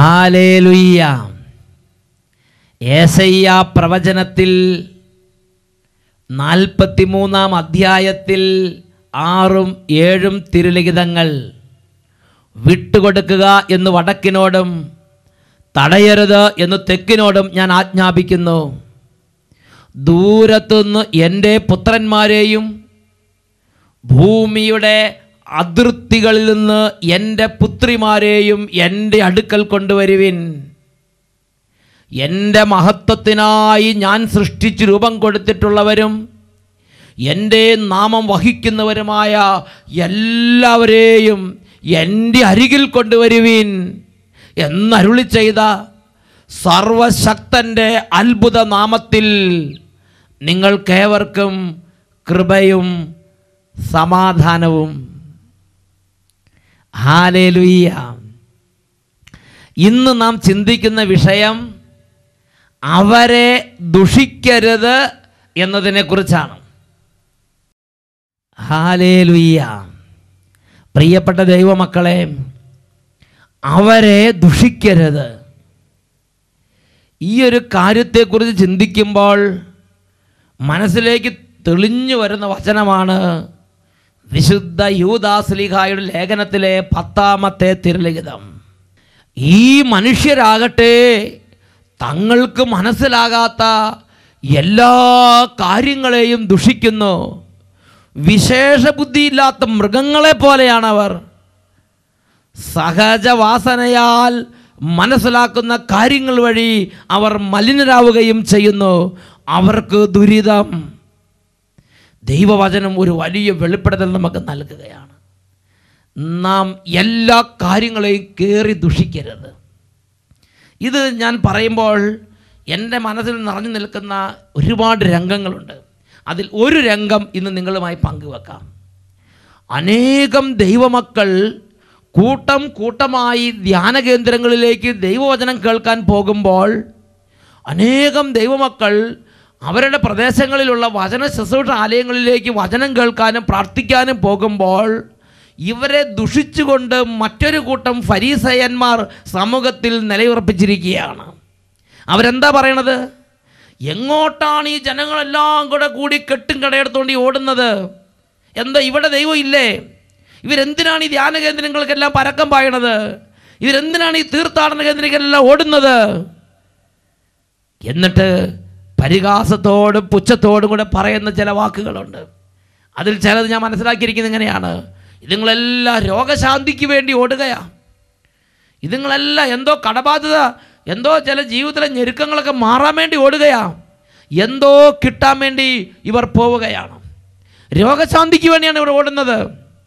hallelujah ഏസയ്യ പ്രവചനത്തിൽ നാൽപ്പത്തിമൂന്നാം അധ്യായത്തിൽ ആറും ഏഴും തിരുലിഖിതങ്ങൾ വിട്ടുകൊടുക്കുക എന്ന് വടക്കിനോടും തടയരുത് എന്ന് തെക്കിനോടും ഞാൻ ആജ്ഞാപിക്കുന്നു ദൂരത്തുനിന്ന് എൻ്റെ പുത്രന്മാരെയും ഭൂമിയുടെ അതിർത്തികളിൽ നിന്ന് എൻ്റെ പുത്രിമാരെയും എൻ്റെ അടുക്കൽ കൊണ്ടുവരുവിൻ എൻ്റെ മഹത്വത്തിനായി ഞാൻ സൃഷ്ടിച്ച് രൂപം കൊടുത്തിട്ടുള്ളവരും എൻ്റെ നാമം വഹിക്കുന്നവരുമായ എല്ലാവരെയും എൻ്റെ അരികിൽ കൊണ്ടുവരുവിൻ എന്നരുളി ചെയ്ത സർവശക്തൻ്റെ അത്ഭുത നാമത്തിൽ നിങ്ങൾക്കേവർക്കും കൃപയും സമാധാനവും ഹാലേലുയ്യ ഇന്ന് നാം ചിന്തിക്കുന്ന വിഷയം അവരെ ദുഷിക്കരുത് എന്നതിനെക്കുറിച്ചാണ് ഹാലേലുയ്യ പ്രിയപ്പെട്ട ദൈവമക്കളെ അവരെ ദുഷിക്കരുത് ഈ ഒരു കാര്യത്തെക്കുറിച്ച് ചിന്തിക്കുമ്പോൾ മനസ്സിലേക്ക് തെളിഞ്ഞു വരുന്ന വചനമാണ് വിശുദ്ധ യൂദാസ്ലിഹായുടെ ലേഖനത്തിലെ പത്താമത്തെ തിരുലിഖിതം ഈ മനുഷ്യരാകട്ടെ തങ്ങൾക്ക് മനസ്സിലാകാത്ത എല്ലാ കാര്യങ്ങളെയും ദുഷിക്കുന്നു വിശേഷ ബുദ്ധിയില്ലാത്ത മൃഗങ്ങളെ പോലെയാണ് അവർ സഹജവാസനയാൽ മനസ്സിലാക്കുന്ന കാര്യങ്ങൾ വഴി അവർ മലിനരാവുകയും ചെയ്യുന്നു അവർക്ക് ദുരിതം ദൈവവചനം ഒരു വലിയ വെളിപ്പെടുത്തൽ നമുക്ക് നൽകുകയാണ് നാം എല്ലാ കാര്യങ്ങളെയും കയറി ദുഷിക്കരുത് ഇത് ഞാൻ പറയുമ്പോൾ എൻ്റെ മനസ്സിൽ നിറഞ്ഞു നിൽക്കുന്ന ഒരുപാട് രംഗങ്ങളുണ്ട് അതിൽ ഒരു രംഗം ഇന്ന് നിങ്ങളുമായി പങ്കുവെക്കാം അനേകം ദൈവമക്കൾ കൂട്ടം കൂട്ടമായി ധ്യാന കേന്ദ്രങ്ങളിലേക്ക് ദൈവവചനം കേൾക്കാൻ പോകുമ്പോൾ അനേകം ദൈവമക്കൾ അവരുടെ പ്രദേശങ്ങളിലുള്ള വചന ശുശ്രൂഷ ആലയങ്ങളിലേക്ക് വചനം കേൾക്കാനും പ്രാർത്ഥിക്കാനും പോകുമ്പോൾ ഇവരെ ദുഷിച്ചുകൊണ്ട് മറ്റൊരു കൂട്ടം ഫരീസയന്മാർ സമൂഹത്തിൽ നിലയുറപ്പിച്ചിരിക്കുകയാണ് അവരെന്താ പറയണത് എങ്ങോട്ടാണ് ഈ ജനങ്ങളെല്ലാം കൂടെ കൂടി കെട്ടും കടയെടുത്തോണ്ട് ഈ ഓടുന്നത് എന്താ ഇവിടെ ദൈവം ഇല്ലേ ഇവരെന്തിനാണ് ഈ ധ്യാന കേന്ദ്രങ്ങൾക്കെല്ലാം പരക്കം പായണത് ഇവരെന്തിനാണ് ഈ തീർത്ഥാടന കേന്ദ്രങ്ങൾക്കെല്ലാം ഓടുന്നത് എന്നിട്ട് പരിഹാസത്തോടും പുച്ഛത്തോടും കൂടെ പറയുന്ന ചില വാക്കുകളുണ്ട് അതിൽ ചിലത് ഞാൻ മനസ്സിലാക്കിയിരിക്കുന്നത് എങ്ങനെയാണ് ഇതുങ്ങളെല്ലാം രോഗശാന്തിക്ക് വേണ്ടി ഓടുകയാ ഇതുങ്ങളെല്ലാം എന്തോ കടബാധ്യത എന്തോ ചില ജീവിതത്തിലെ ഞെരുക്കങ്ങളൊക്കെ മാറാൻ വേണ്ടി ഓടുകയാ എന്തോ കിട്ടാൻ വേണ്ടി ഇവർ പോവുകയാണ് രോഗശാന്തിക്ക് വേണ്ടിയാണ് ഇവർ ഓടുന്നത്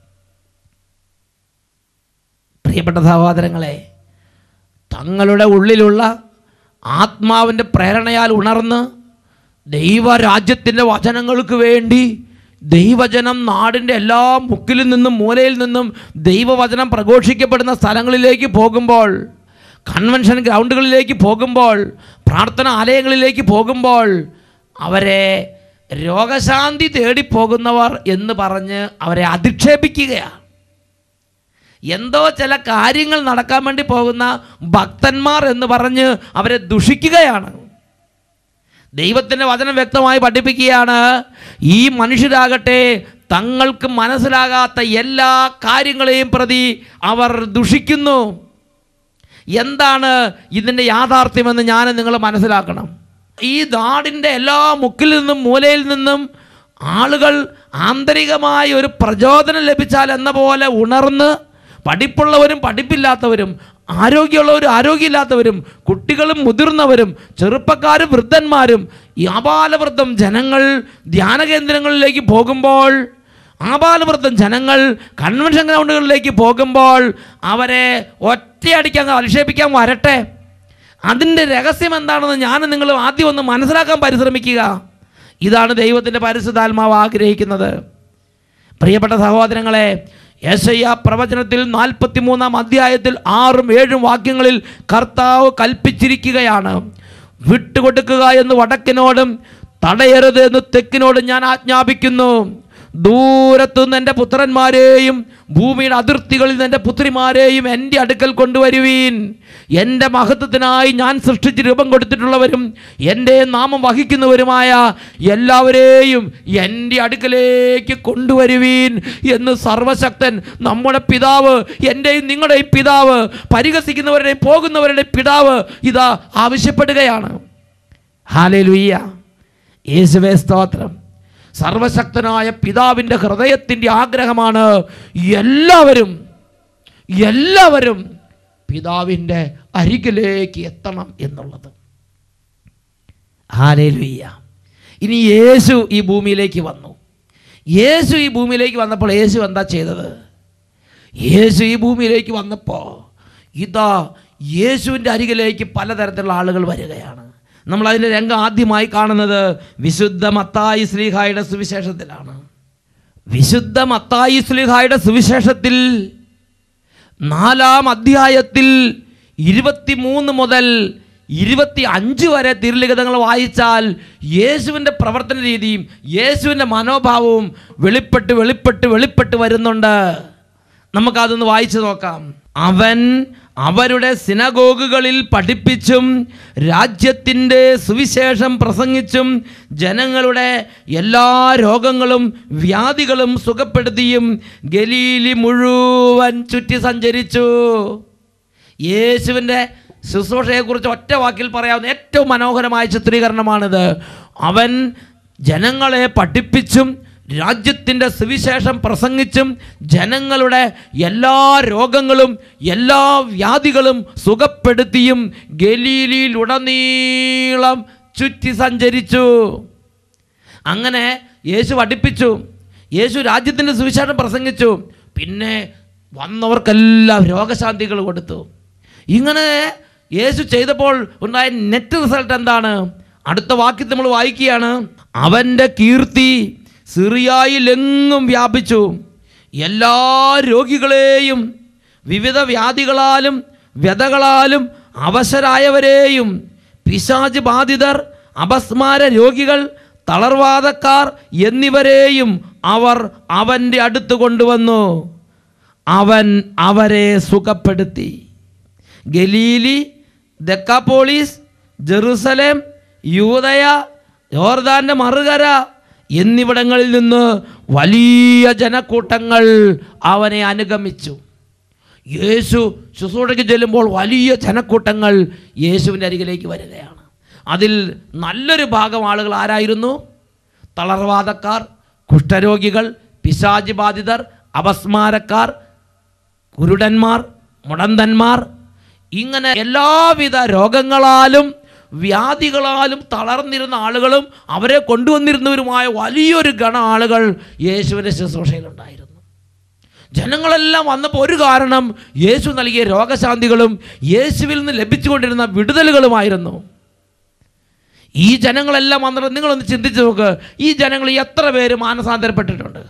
പ്രിയപ്പെട്ട സഹോദരങ്ങളെ തങ്ങളുടെ ഉള്ളിലുള്ള ആത്മാവിൻ്റെ പ്രേരണയാൽ ഉണർന്ന് ദൈവരാജ്യത്തിൻ്റെ വചനങ്ങൾക്ക് വേണ്ടി ദൈവജനം നാടിൻ്റെ എല്ലാ മുക്കിൽ നിന്നും മൂലയിൽ നിന്നും ദൈവവചനം പ്രഘോഷിക്കപ്പെടുന്ന സ്ഥലങ്ങളിലേക്ക് പോകുമ്പോൾ കൺവെൻഷൻ ഗ്രൗണ്ടുകളിലേക്ക് പോകുമ്പോൾ പ്രാർത്ഥന ആലയങ്ങളിലേക്ക് പോകുമ്പോൾ അവരെ രോഗശാന്തി തേടിപ്പോകുന്നവർ എന്ന് പറഞ്ഞ് അവരെ അധിക്ഷേപിക്കുകയാണ് എന്തോ ചില കാര്യങ്ങൾ നടക്കാൻ വേണ്ടി പോകുന്ന ഭക്തന്മാർ എന്ന് പറഞ്ഞ് അവരെ ദുഷിക്കുകയാണ് ദൈവത്തിൻ്റെ വചനം വ്യക്തമായി പഠിപ്പിക്കുകയാണ് ഈ മനുഷ്യരാകട്ടെ തങ്ങൾക്ക് മനസ്സിലാകാത്ത എല്ലാ കാര്യങ്ങളെയും പ്രതി അവർ ദുഷിക്കുന്നു എന്താണ് ഇതിൻ്റെ യാഥാർത്ഥ്യമെന്ന് ഞാൻ നിങ്ങൾ മനസ്സിലാക്കണം ഈ നാടിൻ്റെ എല്ലാ മുക്കിൽ നിന്നും മൂലയിൽ നിന്നും ആളുകൾ ആന്തരികമായ ഒരു പ്രചോദനം ലഭിച്ചാൽ എന്ന പോലെ ഉണർന്ന് പഠിപ്പുള്ളവരും പഠിപ്പില്ലാത്തവരും ആരോഗ്യമുള്ളവരും ആരോഗ്യമില്ലാത്തവരും കുട്ടികളും മുതിർന്നവരും ചെറുപ്പക്കാരും വൃദ്ധന്മാരും ഈ ആപാലവൃദ്ധം ജനങ്ങൾ ധ്യാന കേന്ദ്രങ്ങളിലേക്ക് പോകുമ്പോൾ ആപാലവൃദ്ധം ജനങ്ങൾ കൺവെൻഷൻ ഗ്രൗണ്ടുകളിലേക്ക് പോകുമ്പോൾ അവരെ ഒറ്റയടിക്കാൻ അധിക്ഷേപിക്കാൻ വരട്ടെ അതിൻ്റെ രഹസ്യം എന്താണെന്ന് ഞാൻ നിങ്ങൾ ആദ്യം ഒന്ന് മനസ്സിലാക്കാൻ പരിശ്രമിക്കുക ഇതാണ് ദൈവത്തിൻ്റെ പരിശുദ്ധാത്മാവ് ആഗ്രഹിക്കുന്നത് പ്രിയപ്പെട്ട സഹോദരങ്ങളെ യേശയ്യ പ്രവചനത്തിൽ നാൽപ്പത്തി മൂന്നാം അധ്യായത്തിൽ ആറും ഏഴും വാക്യങ്ങളിൽ കർത്താവ് കൽപ്പിച്ചിരിക്കുകയാണ് വിട്ടുകൊടുക്കുക എന്ന് വടക്കിനോടും തടയരുത് എന്ന് തെക്കിനോടും ഞാൻ ആജ്ഞാപിക്കുന്നു ദൂരത്തുനിന്ന് എൻ്റെ പുത്രന്മാരെയും ഭൂമിയുടെ അതിർത്തികളിൽ നിന്ന് എൻ്റെ പുത്രിമാരെയും എൻ്റെ അടുക്കൽ കൊണ്ടുവരുവീൻ എൻ്റെ മഹത്വത്തിനായി ഞാൻ സൃഷ്ടിച്ച് രൂപം കൊടുത്തിട്ടുള്ളവരും എൻ്റെ നാമം വഹിക്കുന്നവരുമായ എല്ലാവരെയും എൻ്റെ അടുക്കലേക്ക് കൊണ്ടുവരുവീൻ എന്ന് സർവശക്തൻ നമ്മുടെ പിതാവ് എൻ്റെയും നിങ്ങളുടെയും പിതാവ് പരിഹസിക്കുന്നവരുടെയും പോകുന്നവരുടെയും പിതാവ് ഇതാ ആവശ്യപ്പെടുകയാണ് ഹാലേലുയ്യ യേശുവേ സ്തോത്രം സർവശക്തനായ പിതാവിൻ്റെ ഹൃദയത്തിൻ്റെ ആഗ്രഹമാണ് എല്ലാവരും എല്ലാവരും പിതാവിൻ്റെ അരികിലേക്ക് എത്തണം എന്നുള്ളത് ഹാലേലുയ്യ ഇനി യേശു ഈ ഭൂമിയിലേക്ക് വന്നു യേശു ഈ ഭൂമിയിലേക്ക് വന്നപ്പോൾ യേശു എന്താ ചെയ്തത് യേശു ഈ ഭൂമിയിലേക്ക് വന്നപ്പോൾ ഇതാ യേശുവിൻ്റെ അരികിലേക്ക് പലതരത്തിലുള്ള ആളുകൾ വരികയാണ് നമ്മൾ അതിൻ്റെ രംഗം ആദ്യമായി കാണുന്നത് വിശുദ്ധ മത്തായി ശ്രീഹായുടെ സുവിശേഷത്തിലാണ് വിശുദ്ധ മത്തായി ശ്രീഹായുടെ സുവിശേഷത്തിൽ നാലാം അധ്യായത്തിൽ ഇരുപത്തിമൂന്ന് മുതൽ ഇരുപത്തി അഞ്ച് വരെ തിരുലിഖിതങ്ങൾ വായിച്ചാൽ യേശുവിൻ്റെ പ്രവർത്തന രീതിയും യേശുവിൻ്റെ മനോഭാവവും വെളിപ്പെട്ട് വെളിപ്പെട്ട് വെളിപ്പെട്ട് വരുന്നുണ്ട് നമുക്കതൊന്ന് വായിച്ചു നോക്കാം അവൻ അവരുടെ സിനഗോഗുകളിൽ പഠിപ്പിച്ചും രാജ്യത്തിൻ്റെ സുവിശേഷം പ്രസംഗിച്ചും ജനങ്ങളുടെ എല്ലാ രോഗങ്ങളും വ്യാധികളും സുഖപ്പെടുത്തിയും ഗലീലി മുഴുവൻ ചുറ്റി സഞ്ചരിച്ചു യേശുവിൻ്റെ ശുശ്രൂഷയെക്കുറിച്ച് ഒറ്റ വാക്കിൽ പറയാവുന്ന ഏറ്റവും മനോഹരമായ ചിത്രീകരണമാണിത് അവൻ ജനങ്ങളെ പഠിപ്പിച്ചും രാജ്യത്തിൻ്റെ സുവിശേഷം പ്രസംഗിച്ചും ജനങ്ങളുടെ എല്ലാ രോഗങ്ങളും എല്ലാ വ്യാധികളും സുഖപ്പെടുത്തിയും ഗലീലിയിലുടനീളം ചുറ്റി സഞ്ചരിച്ചു അങ്ങനെ യേശു പഠിപ്പിച്ചു യേശു രാജ്യത്തിൻ്റെ സുവിശേഷം പ്രസംഗിച്ചു പിന്നെ വന്നവർക്കെല്ലാം രോഗശാന്തികൾ കൊടുത്തു ഇങ്ങനെ യേശു ചെയ്തപ്പോൾ ഉണ്ടായ നെറ്റ് റിസൾട്ട് എന്താണ് അടുത്ത വാക്യത്തിൽ നമ്മൾ വായിക്കുകയാണ് അവൻ്റെ കീർത്തി സിറിയായിലെങ്ങും വ്യാപിച്ചു എല്ലാ രോഗികളെയും വിവിധ വ്യാധികളാലും വ്യതകളാലും അവശരായവരെയും പിശാച് ബാധിതർ അപസ്മാര രോഗികൾ തളർവാദക്കാർ എന്നിവരെയും അവർ അവൻ്റെ അടുത്ത് കൊണ്ടുവന്നു അവൻ അവരെ സുഖപ്പെടുത്തി ഗലീലി ദക്കാപോളീസ് ജെറുസലേം യൂതയ യോർദാന്റെ മറുകര എന്നിവിടങ്ങളിൽ നിന്ന് വലിയ ജനക്കൂട്ടങ്ങൾ അവനെ അനുഗമിച്ചു യേശു ശുശ്രൂഷയ്ക്ക് ചെല്ലുമ്പോൾ വലിയ ജനക്കൂട്ടങ്ങൾ യേശുവിൻ്റെ അരികിലേക്ക് വരികയാണ് അതിൽ നല്ലൊരു ഭാഗം ആളുകൾ ആരായിരുന്നു തളർവാദക്കാർ കുഷ്ഠരോഗികൾ പിശാചി ബാധിതർ അപസ്മാരക്കാർ കുരുടന്മാർ മുടന്തന്മാർ ഇങ്ങനെ എല്ലാവിധ രോഗങ്ങളാലും വ്യാധികളാലും തളർന്നിരുന്ന ആളുകളും അവരെ കൊണ്ടുവന്നിരുന്നവരുമായ വലിയൊരു ഗണ ആളുകൾ യേശുവിൻ്റെ ശുശ്രൂഷയിലുണ്ടായിരുന്നു ജനങ്ങളെല്ലാം വന്നപ്പോൾ ഒരു കാരണം യേശു നൽകിയ രോഗശാന്തികളും യേശുവിൽ നിന്ന് ലഭിച്ചുകൊണ്ടിരുന്ന വിടുതലുകളുമായിരുന്നു ഈ ജനങ്ങളെല്ലാം വന്നിട്ട് നിങ്ങളൊന്ന് ചിന്തിച്ചു നോക്ക് ഈ ജനങ്ങൾ എത്ര പേര് മാനസാന്തരപ്പെട്ടിട്ടുണ്ട്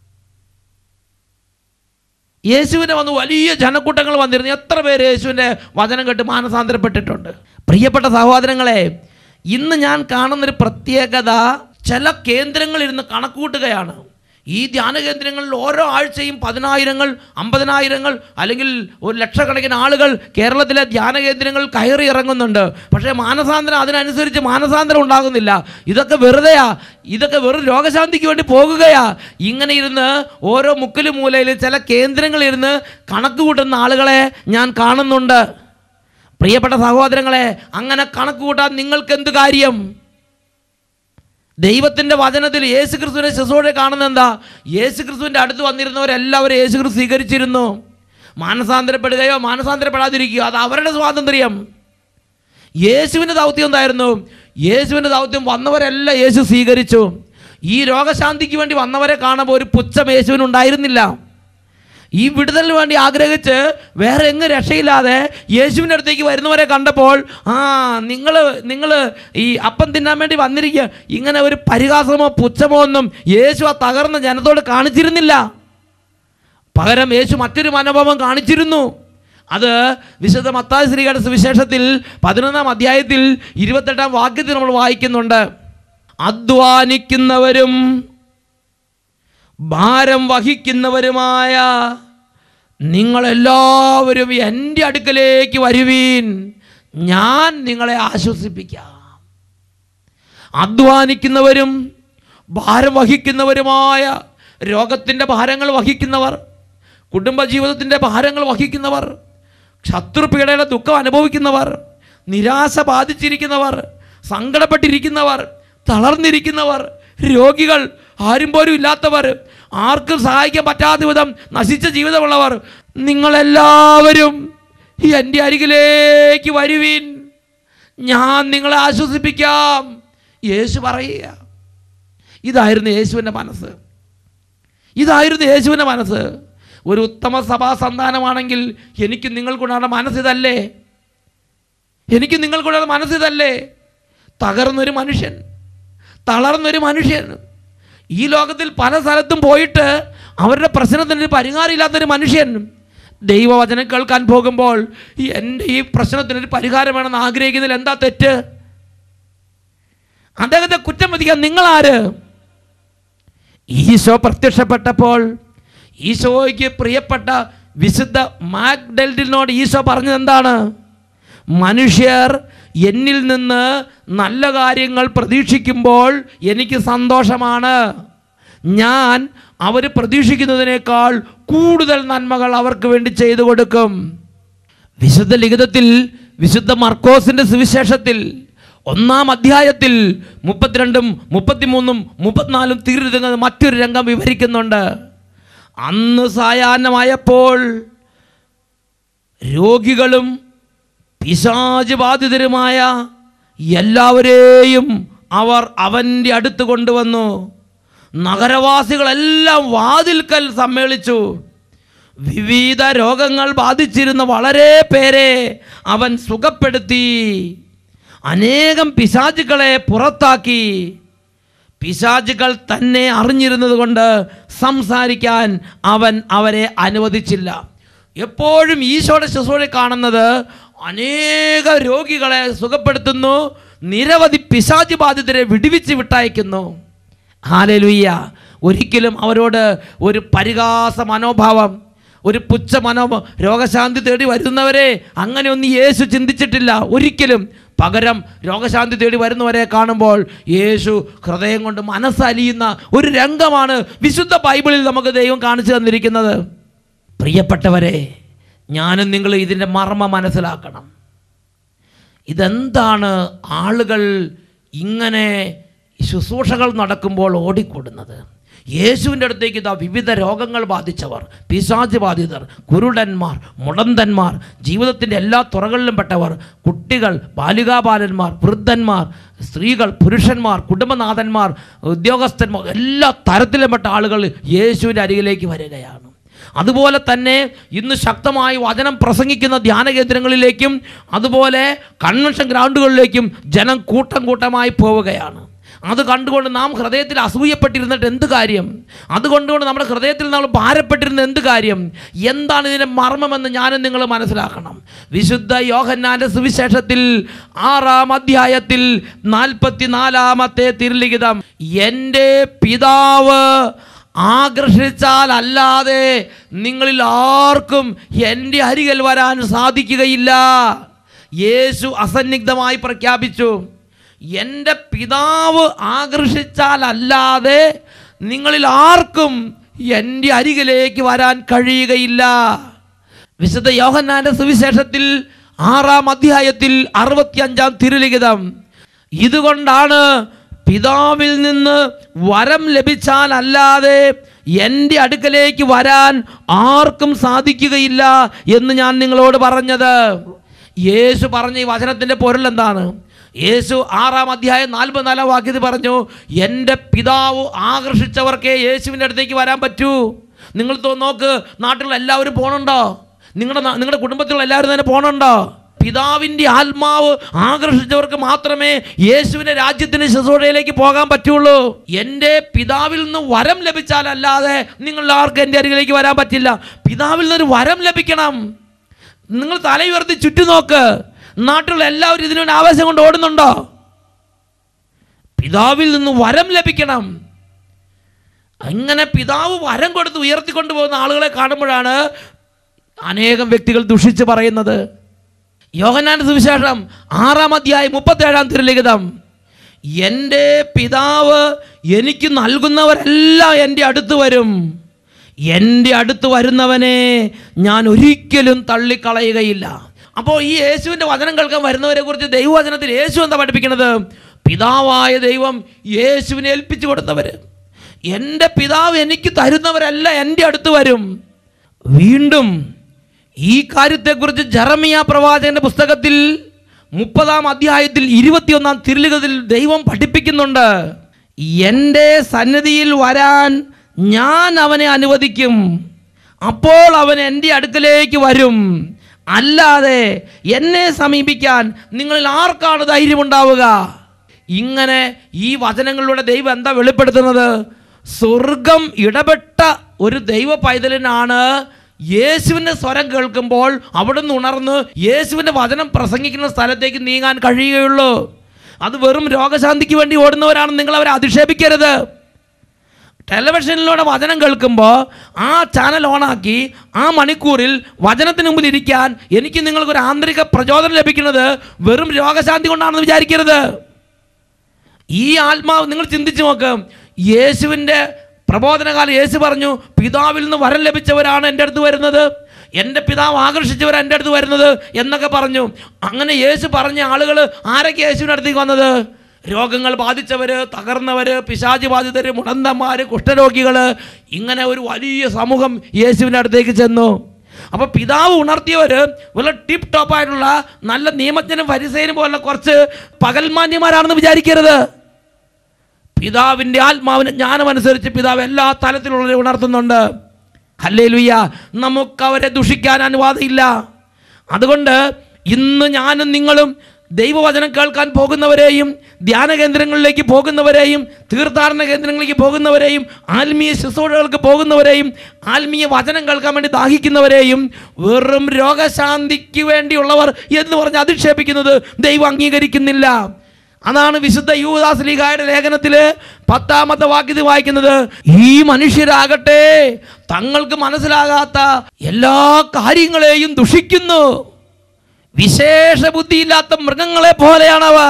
യേശുവിനെ വന്ന് വലിയ ജനക്കൂട്ടങ്ങൾ വന്നിരുന്നു എത്ര പേര് യേശുവിൻ്റെ വചനം കേട്ട് മാനസാന്തരപ്പെട്ടിട്ടുണ്ട് പ്രിയപ്പെട്ട സഹോദരങ്ങളെ ഇന്ന് ഞാൻ കാണുന്നൊരു പ്രത്യേകത ചില കേന്ദ്രങ്ങളിരുന്ന് കണക്കുകൂട്ടുകയാണ് ഈ ധ്യാന കേന്ദ്രങ്ങളിൽ ഓരോ ആഴ്ചയും പതിനായിരങ്ങൾ അമ്പതിനായിരങ്ങൾ അല്ലെങ്കിൽ ഒരു ലക്ഷക്കണക്കിന് ആളുകൾ കേരളത്തിലെ ധ്യാന കേന്ദ്രങ്ങൾ കയറി ഇറങ്ങുന്നുണ്ട് പക്ഷേ മാനസാന്തരം അതിനനുസരിച്ച് മാനസാന്തരം ഉണ്ടാകുന്നില്ല ഇതൊക്കെ വെറുതെയാ ഇതൊക്കെ വെറും രോഗശാന്തിക്ക് വേണ്ടി പോകുകയാ ഇങ്ങനെ ഇരുന്ന് ഓരോ മുക്കിലും മൂലയിൽ ചില കേന്ദ്രങ്ങളിരുന്ന് കണക്ക് കൂട്ടുന്ന ആളുകളെ ഞാൻ കാണുന്നുണ്ട് പ്രിയപ്പെട്ട സഹോദരങ്ങളെ അങ്ങനെ കണക്ക് കൂട്ടാൻ നിങ്ങൾക്ക് എന്ത് കാര്യം ദൈവത്തിൻ്റെ വചനത്തിൽ യേശു ക്രിസ്തുവിനെ ശുശ്രൂഷ കാണുന്നത് എന്താ യേശു ക്രിസ്തുവിൻ്റെ അടുത്ത് വന്നിരുന്നവരെല്ലാവരും യേശു ക്രിസ്തു സ്വീകരിച്ചിരുന്നു മാനസാന്തരപ്പെടുകയോ മാനസാന്തരപ്പെടാതിരിക്കുകയോ അത് അവരുടെ സ്വാതന്ത്ര്യം യേശുവിൻ്റെ ദൗത്യം എന്തായിരുന്നു യേശുവിൻ്റെ ദൗത്യം വന്നവരെല്ലാം യേശു സ്വീകരിച്ചു ഈ രോഗശാന്തിക്ക് വേണ്ടി വന്നവരെ കാണുമ്പോൾ ഒരു പുച്ഛം യേശുവിനുണ്ടായിരുന്നില്ല ഈ വിടുതലിന് വേണ്ടി ആഗ്രഹിച്ച് വേറെ എങ്ങ് രക്ഷയില്ലാതെ യേശുവിൻ്റെ അടുത്തേക്ക് വരുന്നവരെ കണ്ടപ്പോൾ ആ നിങ്ങൾ നിങ്ങൾ ഈ അപ്പം തിന്നാൻ വേണ്ടി വന്നിരിക്കുക ഇങ്ങനെ ഒരു പരിഹാസമോ പുച്ഛമോ ഒന്നും യേശു ആ തകർന്ന ജനത്തോട് കാണിച്ചിരുന്നില്ല പകരം യേശു മറ്റൊരു മനോഭാവം കാണിച്ചിരുന്നു അത് വിശുദ്ധ മത്തായ ശ്രീകളുടെ സുവിശേഷത്തിൽ പതിനൊന്നാം അധ്യായത്തിൽ ഇരുപത്തെട്ടാം വാക്യത്തിൽ നമ്മൾ വായിക്കുന്നുണ്ട് അധ്വാനിക്കുന്നവരും ഭാരം വഹിക്കുന്നവരുമായ നിങ്ങളെല്ലാവരും എൻ്റെ അടുക്കലേക്ക് വരുവീൻ ഞാൻ നിങ്ങളെ ആശ്വസിപ്പിക്കാം അധ്വാനിക്കുന്നവരും ഭാരം വഹിക്കുന്നവരുമായ രോഗത്തിൻ്റെ ഭാരങ്ങൾ വഹിക്കുന്നവർ കുടുംബജീവിതത്തിൻ്റെ ഭാരങ്ങൾ വഹിക്കുന്നവർ ശത്രുപീഡയുടെ ദുഃഖം അനുഭവിക്കുന്നവർ നിരാശ ബാധിച്ചിരിക്കുന്നവർ സങ്കടപ്പെട്ടിരിക്കുന്നവർ തളർന്നിരിക്കുന്നവർ രോഗികൾ ആരും പോലും ഇല്ലാത്തവർ ആർക്കും സഹായിക്കാൻ പറ്റാത്ത വിധം നശിച്ച ജീവിതമുള്ളവർ നിങ്ങളെല്ലാവരും എൻ്റെ അരികിലേക്ക് വരുവീൻ ഞാൻ നിങ്ങളെ ആശ്വസിപ്പിക്കാം യേശു പറയുക ഇതായിരുന്നു യേശുവിൻ്റെ മനസ്സ് ഇതായിരുന്നു യേശുവിൻ്റെ മനസ്സ് ഒരു ഉത്തമ സഭാ സന്താനമാണെങ്കിൽ എനിക്ക് നിങ്ങൾക്കുണ്ടാകുന്ന മനസ്സിതല്ലേ എനിക്ക് നിങ്ങൾക്കുണ്ടാകുന്ന മനസ്സിതല്ലേ തകർന്നൊരു മനുഷ്യൻ തളർന്നൊരു മനുഷ്യൻ ഈ ലോകത്തിൽ പല സ്ഥലത്തും പോയിട്ട് അവരുടെ പ്രശ്നത്തിന് ഒരു പരിഹാരമില്ലാത്തൊരു മനുഷ്യൻ ദൈവവചനം കേൾക്കാൻ പോകുമ്പോൾ ഈ എൻ്റെ ഈ പ്രശ്നത്തിനൊരു പരിഹാരം വേണമെന്ന് ആഗ്രഹിക്കുന്നതിൽ എന്താ തെറ്റ് അദ്ദേഹത്തെ കുറ്റം വിധിക്കാൻ നിങ്ങളാര് ഈശോ പ്രത്യക്ഷപ്പെട്ടപ്പോൾ ഈശോയ്ക്ക് പ്രിയപ്പെട്ട വിശുദ്ധ മാഗ്ഡൽഡിനോട് ഈശോ പറഞ്ഞത് എന്താണ് മനുഷ്യർ എന്നിൽ നിന്ന് നല്ല കാര്യങ്ങൾ പ്രതീക്ഷിക്കുമ്പോൾ എനിക്ക് സന്തോഷമാണ് ഞാൻ അവർ പ്രതീക്ഷിക്കുന്നതിനേക്കാൾ കൂടുതൽ നന്മകൾ അവർക്ക് വേണ്ടി ചെയ്തു കൊടുക്കും വിശുദ്ധ ലിഖിതത്തിൽ വിശുദ്ധ മർക്കോസിന്റെ സുവിശേഷത്തിൽ ഒന്നാം അധ്യായത്തിൽ മുപ്പത്തിരണ്ടും മുപ്പത്തിമൂന്നും മുപ്പത്തിനാലും തീരുന്നത് മറ്റൊരു രംഗം വിവരിക്കുന്നുണ്ട് അന്ന് സായാഹ്നമായപ്പോൾ രോഗികളും പിശാച് ബാധിതരുമായ എല്ലാവരെയും അവർ അവൻ്റെ അടുത്ത് കൊണ്ടുവന്നു നഗരവാസികളെല്ലാം വാതിൽക്കൽ സമ്മേളിച്ചു വിവിധ രോഗങ്ങൾ ബാധിച്ചിരുന്ന വളരെ പേരെ അവൻ സുഖപ്പെടുത്തി അനേകം പിശാചുക്കളെ പുറത്താക്കി പിശാചുകൾ തന്നെ അറിഞ്ഞിരുന്നത് കൊണ്ട് സംസാരിക്കാൻ അവൻ അവരെ അനുവദിച്ചില്ല എപ്പോഴും ഈശോയുടെ ശുശ്രൂഷ കാണുന്നത് അനേക രോഗികളെ സുഖപ്പെടുത്തുന്നു നിരവധി പിശാചി ബാധിതരെ വിടുവിച്ച് വിട്ടയക്കുന്നു ഹാലലുയ്യ ഒരിക്കലും അവരോട് ഒരു പരിഹാസ മനോഭാവം ഒരു പുച്ഛ മനോ രോഗശാന്തി തേടി വരുന്നവരെ അങ്ങനെയൊന്നും യേശു ചിന്തിച്ചിട്ടില്ല ഒരിക്കലും പകരം രോഗശാന്തി തേടി വരുന്നവരെ കാണുമ്പോൾ യേശു ഹൃദയം കൊണ്ട് മനസ്സലിയുന്ന ഒരു രംഗമാണ് വിശുദ്ധ ബൈബിളിൽ നമുക്ക് ദൈവം കാണിച്ചു തന്നിരിക്കുന്നത് പ്രിയപ്പെട്ടവരെ ഞാനും നിങ്ങൾ ഇതിൻ്റെ മർമ്മ മനസ്സിലാക്കണം ഇതെന്താണ് ആളുകൾ ഇങ്ങനെ ശുശ്രൂഷകൾ നടക്കുമ്പോൾ ഓടിക്കൂടുന്നത് യേശുവിൻ്റെ അടുത്തേക്ക് ഇതാ വിവിധ രോഗങ്ങൾ ബാധിച്ചവർ പിശാച് ബാധിതർ കുരുടന്മാർ മുടന്തന്മാർ ജീവിതത്തിൻ്റെ എല്ലാ തുറകളിലും പെട്ടവർ കുട്ടികൾ ബാലികാബാലന്മാർ വൃദ്ധന്മാർ സ്ത്രീകൾ പുരുഷന്മാർ കുടുംബനാഥന്മാർ ഉദ്യോഗസ്ഥന്മാർ എല്ലാ തരത്തിലും പെട്ട ആളുകൾ യേശുവിൻ്റെ അരികിലേക്ക് വരികയാണ് അതുപോലെ തന്നെ ഇന്ന് ശക്തമായി വചനം പ്രസംഗിക്കുന്ന ധ്യാന കേന്ദ്രങ്ങളിലേക്കും അതുപോലെ കൺവെൻഷൻ ഗ്രൗണ്ടുകളിലേക്കും ജനം കൂട്ടം കൂട്ടമായി പോവുകയാണ് അത് കണ്ടുകൊണ്ട് നാം ഹൃദയത്തിൽ അസൂയപ്പെട്ടിരുന്നിട്ട് എന്ത് കാര്യം അതുകൊണ്ടുകൊണ്ട് നമ്മുടെ ഹൃദയത്തിൽ നമ്മൾ ഭാരപ്പെട്ടിരുന്ന എന്ത് കാര്യം എന്താണ് ഇതിൻ്റെ മർമ്മമെന്ന് ഞാനും നിങ്ങൾ മനസ്സിലാക്കണം വിശുദ്ധ യോഹന്നാൻ്റെ സുവിശേഷത്തിൽ ആറാം അധ്യായത്തിൽ നാൽപ്പത്തിനാലാമത്തെ തിരുലിഖിതം എൻ്റെ പിതാവ് ആകർഷിച്ചാൽ അല്ലാതെ നിങ്ങളിൽ ആർക്കും എൻ്റെ അരികൽ വരാൻ സാധിക്കുകയില്ല യേശു അസന്നിഗ്ധമായി പ്രഖ്യാപിച്ചു എൻ്റെ പിതാവ് ആകർഷിച്ചാൽ അല്ലാതെ നിങ്ങളിൽ ആർക്കും എൻ്റെ അരികിലേക്ക് വരാൻ കഴിയുകയില്ല വിശുദ്ധ യോഹന്നാന്റെ സുവിശേഷത്തിൽ ആറാം അധ്യായത്തിൽ അറുപത്തിയഞ്ചാം തിരുലിഖിതം ഇതുകൊണ്ടാണ് പിതാവിൽ നിന്ന് വരം ലഭിച്ചാൽ അല്ലാതെ എൻ്റെ അടുക്കലേക്ക് വരാൻ ആർക്കും സാധിക്കുകയില്ല എന്ന് ഞാൻ നിങ്ങളോട് പറഞ്ഞത് യേശു പറഞ്ഞ ഈ വചനത്തിൻ്റെ പൊരുൾ എന്താണ് യേശു ആറാം അധ്യായം നാൽപ്പത്തിനാലാം വാക്യത്തിൽ പറഞ്ഞു എൻ്റെ പിതാവ് ആകർഷിച്ചവർക്കേ യേശുവിൻ്റെ അടുത്തേക്ക് വരാൻ പറ്റൂ നിങ്ങൾ തോ- നോക്ക് നാട്ടിലുള്ള എല്ലാവരും പോകണുണ്ടോ നിങ്ങളുടെ നാ- നിങ്ങളുടെ കുടുംബത്തിലുള്ള എല്ലാവരും തന്നെ പോകണുണ്ടോ പിതാവിൻ്റെ ആത്മാവ് ആകർഷിച്ചവർക്ക് മാത്രമേ യേശുവിൻ്റെ രാജ്യത്തിൻ്റെ ശുശ്രൂഷയിലേക്ക് പോകാൻ പറ്റുള്ളൂ എൻ്റെ പിതാവിൽ നിന്ന് വരം ലഭിച്ചാലല്ലാതെ നിങ്ങൾ ആർക്കും എൻ്റെ അരികിലേക്ക് വരാൻ പറ്റില്ല പിതാവിൽ നിന്നൊരു വരം ലഭിക്കണം നിങ്ങൾ തലയുയർത്തി ചുറ്റും നോക്ക് നാട്ടിലുള്ള എല്ലാവരും ഇതിനുവേണ്ടി ആവേശം കൊണ്ട് ഓടുന്നുണ്ടോ പിതാവിൽ നിന്ന് വരം ലഭിക്കണം അങ്ങനെ പിതാവ് വരം കൊടുത്ത് ഉയർത്തിക്കൊണ്ടു പോകുന്ന ആളുകളെ കാണുമ്പോഴാണ് അനേകം വ്യക്തികൾ ദുഷിച്ച് പറയുന്നത് യോഹന്നാന്റെ സുവിശേഷം ആറാം അധ്യായം മുപ്പത്തേഴാം തിരുലിഖിതം എൻ്റെ പിതാവ് എനിക്ക് നൽകുന്നവരെല്ലാം എൻ്റെ അടുത്ത് വരും എൻ്റെ അടുത്ത് വരുന്നവനെ ഞാൻ ഒരിക്കലും തള്ളിക്കളയുകയില്ല അപ്പോൾ ഈ യേശുവിൻ്റെ വചനം കേൾക്കാൻ വരുന്നവരെ കുറിച്ച് ദൈവവചനത്തിൽ യേശു എന്താ പഠിപ്പിക്കുന്നത് പിതാവായ ദൈവം യേശുവിനെ ഏൽപ്പിച്ചു കൊടുത്തവർ എൻ്റെ പിതാവ് എനിക്ക് തരുന്നവരെല്ലാം എൻ്റെ അടുത്ത് വരും വീണ്ടും ഈ കാര്യത്തെക്കുറിച്ച് ജറമിയ പ്രവാചകന്റെ പുസ്തകത്തിൽ മുപ്പതാം അധ്യായത്തിൽ ഇരുപത്തിയൊന്നാം തിരുലുകത്തിൽ ദൈവം പഠിപ്പിക്കുന്നുണ്ട് എൻ്റെ സന്നിധിയിൽ വരാൻ ഞാൻ അവനെ അനുവദിക്കും അപ്പോൾ അവൻ എൻ്റെ അടുക്കലേക്ക് വരും അല്ലാതെ എന്നെ സമീപിക്കാൻ നിങ്ങളിൽ ആർക്കാണ് ധൈര്യമുണ്ടാവുക ഇങ്ങനെ ഈ വചനങ്ങളിലൂടെ ദൈവം എന്താ വെളിപ്പെടുത്തുന്നത് സ്വർഗം ഇടപെട്ട ഒരു ദൈവ പൈതലിനാണ് യേശുവിൻ്റെ സ്വരം കേൾക്കുമ്പോൾ അവിടുന്ന് ഉണർന്ന് യേശുവിൻ്റെ വചനം പ്രസംഗിക്കുന്ന സ്ഥലത്തേക്ക് നീങ്ങാൻ കഴിയുകയുള്ളൂ അത് വെറും രോഗശാന്തിക്ക് വേണ്ടി ഓടുന്നവരാണ് നിങ്ങൾ അവരെ അധിക്ഷേപിക്കരുത് ടെലിവിഷനിലൂടെ വചനം കേൾക്കുമ്പോൾ ആ ചാനൽ ഓണാക്കി ആ മണിക്കൂറിൽ വചനത്തിന് മുമ്പിൽ ഇരിക്കാൻ എനിക്ക് നിങ്ങൾക്കൊരു ആന്തരിക പ്രചോദനം ലഭിക്കുന്നത് വെറും രോഗശാന്തി കൊണ്ടാണെന്ന് വിചാരിക്കരുത് ഈ ആത്മാവ് നിങ്ങൾ ചിന്തിച്ചു നോക്ക് യേശുവിൻ്റെ പ്രബോധനകാലം യേശു പറഞ്ഞു പിതാവിൽ നിന്ന് വരം ലഭിച്ചവരാണ് എൻ്റെ അടുത്ത് വരുന്നത് എൻ്റെ പിതാവ് ആകർഷിച്ചവർ എൻ്റെ അടുത്ത് വരുന്നത് എന്നൊക്കെ പറഞ്ഞു അങ്ങനെ യേശു പറഞ്ഞ ആളുകൾ ആരൊക്കെ യേശുവിൻ്റെ അടുത്തേക്ക് വന്നത് രോഗങ്ങൾ ബാധിച്ചവർ തകർന്നവർ പിശാചി ബാധിതർ മുടന്തന്മാർ കുഷ്ഠരോഗികൾ ഇങ്ങനെ ഒരു വലിയ സമൂഹം യേശുവിൻ്റെ അടുത്തേക്ക് ചെന്നു അപ്പോൾ പിതാവ് ഉണർത്തിയവർ വളരെ ടിപ്പ് ടോപ്പായിട്ടുള്ള നല്ല നിയമജ്ഞനും പരിസേനും പോലുള്ള കുറച്ച് പകൽമാന്യന്മാരാണെന്ന് വിചാരിക്കരുത് പിതാവിൻ്റെ ആത്മാവിന് ജ്ഞാനമനുസരിച്ച് പിതാവ് എല്ലാ തലത്തിലുള്ളവരെ ഉണർത്തുന്നുണ്ട് അല്ലേ ലുയ്യ നമുക്ക് അവരെ ദുഷിക്കാൻ അനുവാദമില്ല അതുകൊണ്ട് ഇന്ന് ഞാനും നിങ്ങളും ദൈവവചനം കേൾക്കാൻ പോകുന്നവരെയും ധ്യാന കേന്ദ്രങ്ങളിലേക്ക് പോകുന്നവരെയും തീർത്ഥാടന കേന്ദ്രങ്ങളിലേക്ക് പോകുന്നവരെയും ആത്മീയ ശുശ്രൂഷകൾക്ക് പോകുന്നവരെയും ആത്മീയ വചനം കേൾക്കാൻ വേണ്ടി ദാഹിക്കുന്നവരെയും വെറും രോഗശാന്തിക്ക് വേണ്ടിയുള്ളവർ എന്ന് പറഞ്ഞ് അധിക്ഷേപിക്കുന്നത് ദൈവം അംഗീകരിക്കുന്നില്ല അതാണ് വിശുദ്ധ യൂദാസ് ലീഗായുടെ ലേഖനത്തില് പത്താമത്തെ വാക്യത്തിൽ വായിക്കുന്നത് ഈ മനുഷ്യരാകട്ടെ തങ്ങൾക്ക് മനസ്സിലാകാത്ത എല്ലാ കാര്യങ്ങളെയും ദുഷിക്കുന്നു വിശേഷ ബുദ്ധിയില്ലാത്ത മൃഗങ്ങളെ പോലെയാണവർ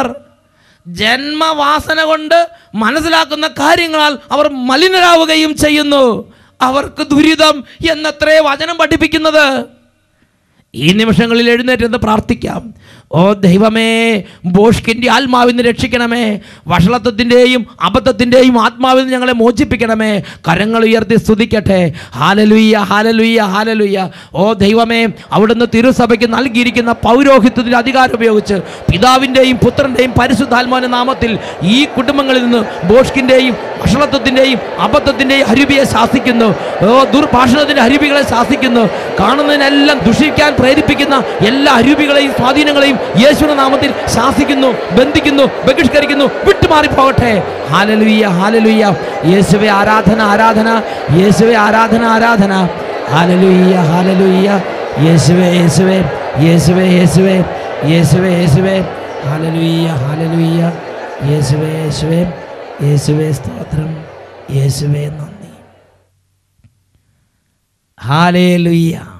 ജന്മവാസന കൊണ്ട് മനസ്സിലാക്കുന്ന കാര്യങ്ങളാൽ അവർ മലിനരാവുകയും ചെയ്യുന്നു അവർക്ക് ദുരിതം എന്നത്രേ വചനം പഠിപ്പിക്കുന്നത് ഈ നിമിഷങ്ങളിൽ എഴുന്നേറ്റ് എന്ന് പ്രാർത്ഥിക്കാം ഓ ദൈവമേ ബോഷ്കിൻ്റെ ആത്മാവിൽ നിന്ന് രക്ഷിക്കണമേ വഷളത്വത്തിൻ്റെയും അബദ്ധത്തിൻ്റെയും ആത്മാവിൽ നിന്ന് ഞങ്ങളെ മോചിപ്പിക്കണമേ കരങ്ങൾ ഉയർത്തി സ്തുതിക്കട്ടെ ഹാലലുയ്യ ഹാലലുയ്യ ഹാലലുയ്യ ഓ ദൈവമേ അവിടുന്ന് തിരുസഭയ്ക്ക് നൽകിയിരിക്കുന്ന പൗരോഹിത്യത്തിൻ്റെ അധികാരം ഉപയോഗിച്ച് പിതാവിൻ്റെയും പുത്രൻ്റെയും പരിശുദ്ധാത്മാവിൻ്റെ നാമത്തിൽ ഈ കുടുംബങ്ങളിൽ നിന്ന് ബോഷ്കിൻ്റെയും വഷളത്വത്തിൻ്റെയും അബദ്ധത്തിൻ്റെയും അരുവിയെ ശാസിക്കുന്നു ഓ ദുർഭാഷണത്തിൻ്റെ അരുവികളെ ശാസിക്കുന്നു കാണുന്നതിനെല്ലാം ദുഷിക്കാൻ പ്രേരിപ്പിക്കുന്ന എല്ലാ അരുവികളെയും സ്വാധീനങ്ങളെയും യേശുവിന്റെ നാമത്തിൽ ശാസിക്കുന്നു ബന്ധിക്കുന്നു ബഹിഷ്കരിക്കുന്നു വിട്ടുമാറി പോകട്ടെ ഹാലലുയ്യ ഹാലലുയ്യ യേശുവെ ആരാധന ആരാധന യേശുവെ ആരാധന ആരാധന ഹാലലുയ്യ ഹാലലുയ്യ യേശുവെ യേശുവെ യേശുവെ യേശുവെ യേശുവെ യേശുവെ ഹാലലുയ്യ ഹാലലുയ്യ യേശുവെ യേശുവെ യേശുവെ സ്തോത്രം യേശുവെ നന്ദി ഹാലേലുയ്യ